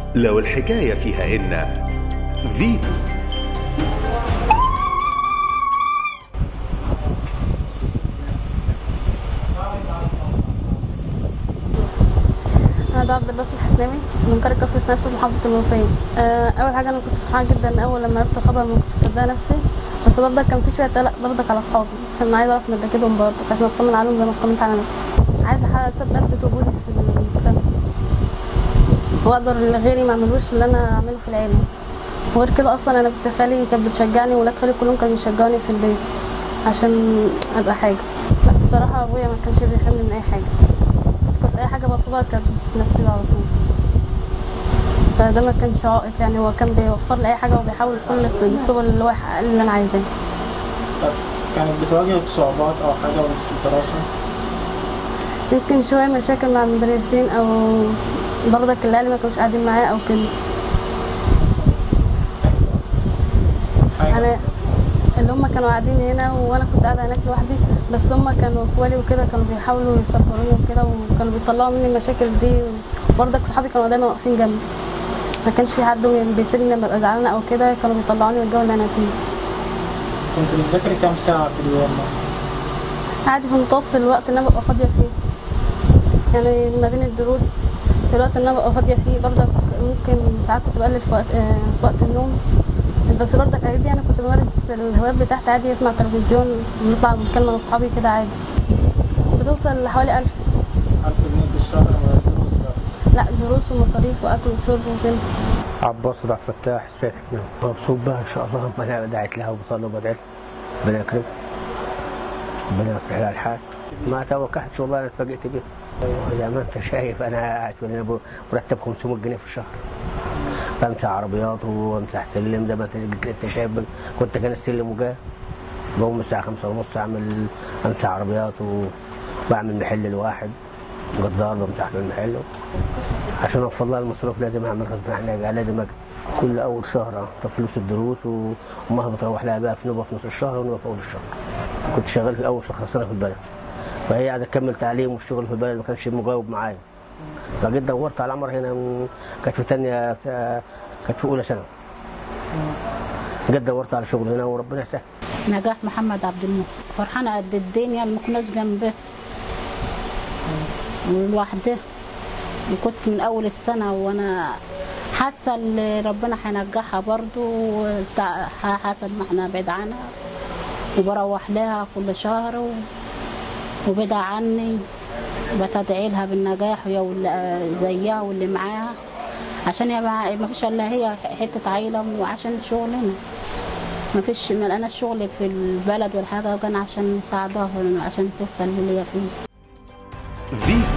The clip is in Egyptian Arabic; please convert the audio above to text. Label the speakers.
Speaker 1: لو الحكاية فيها إن فيتو
Speaker 2: انا ده عبد الباسط الحفناوي من قرية كفر السنة في محافظة المنوفية آه، أول حاجة أنا كنت فرحانة جدا أول لما عرفت الخبر ما كنتش مصدقة نفسي بس برضك كان في شوية قلق برضك على أصحابي عشان عايزة أعرف نتاكدهم برضك عشان أطمن عليهم زي ما اطمنت على نفسي عايزة أحقق أثبت أثبت وجودي في المجتمع وأقدر اللي غيري ما عملوش اللي أنا أعمله في العيلة وغير كده أصلا أنا بنت خالي كانت بتشجعني وولاد خالي كلهم كانوا بيشجعوني في البيت عشان أبقى حاجة لا الصراحة أبويا ما كانش بيحرمني من أي حاجة كنت اي حاجه بطلبها كانت بتنفذها على طول فده ما كانش عائق يعني هو كان بيوفر لي اي حاجه وبيحاول كل السبل اللي هو يحقق لي اللي انا عايزاه
Speaker 3: طب كانت بتواجهك صعوبات او حاجه وانت في الدراسه
Speaker 2: يمكن شويه مشاكل مع المدرسين او برضك الاهل ما كانوش قاعدين معايا او كده
Speaker 3: حاجه
Speaker 2: انا اللي هم كانوا قاعدين هنا وانا كنت قاعده هناك لوحدي بس هم كانوا اخوالي وكده كانوا بيحاولوا يصبروني وكده وكانوا بيطلعوا مني المشاكل دي برضك صحابي كانوا دايما واقفين جنبي ما كانش في حد بيسيبني لما ابقى زعلانه او كده كانوا بيطلعوني من الجو اللي انا فيه
Speaker 3: كنت بتذاكري كام ساعه في اليوم مثلا
Speaker 2: عادي في متوسط الوقت اللي انا ببقى فاضيه فيه يعني ما بين الدروس في الوقت اللي انا ببقى فاضيه فيه برضك ممكن ساعات كنت بقلل في وقت آه، في وقت النوم بس برضك عادي انا كنت بمارس الهوايات بتاعتي عادي اسمع تلفزيون بنطلع بنتكلم مع اصحابي كده عادي بتوصل لحوالي ألف
Speaker 3: 1000 جنيه في الشهر ولا دروس بس
Speaker 2: لا دروس ومصاريف واكل وشرب وكده
Speaker 4: عباس عبد الفتاح السيد حفناوي مبسوط بها ان شاء الله ما انا دعيت لها وبصلي وبدعي لها. ربنا يكرمها ربنا يصلح لها الحال ما توقعتش والله انا اتفاجئت بيه زي ما انت شايف انا قاعد في هنا مرتب 500 جنيه في الشهر بمسح عربيات وامسح سلم زي ما انت انت شايف كنت كان السلم وجاه بقوم الساعه 5 ونص اعمل امسح عربيات وبعمل محل لواحد جزار بمسح له المحل عشان اوفر لها المصروف لازم اعمل غصب عني لازم اجي كل اول شهر طب فلوس الدروس و- وامها بتروح لها بقى في نوبه في نص الشهر ونوبه في اول الشهر كنت شغال في الاول في الخرسانه في البلد فهي عايزه تكمل تعليم والشغل في البلد ما كانش مجاوب معايا فجيت دورت على عمر هنا من- كانت في ثانيه كانت في اولى ثانوي جيت دورت على شغل هنا وربنا يسهل
Speaker 5: نجاح محمد عبد المنعم فرحانة قد الدنيا ما كناش جنبه ولوحده وكنت من أول السنة وأنا حاسة إن ربنا هينجحها برضو وتع- حسب ما احنا بعيد عنها وبروح لها كل شهر و... وبعد عني بتدعي لها بالنجاح وهي واللي زيها واللي معاها عشان هي ما ما فيش الا هي حته عيله وعشان شغلنا ما فيش ما لقيناش شغل في البلد ولا حاجه وكان عشان نساعدها عشان توصل للي هي فيه
Speaker 1: فيتو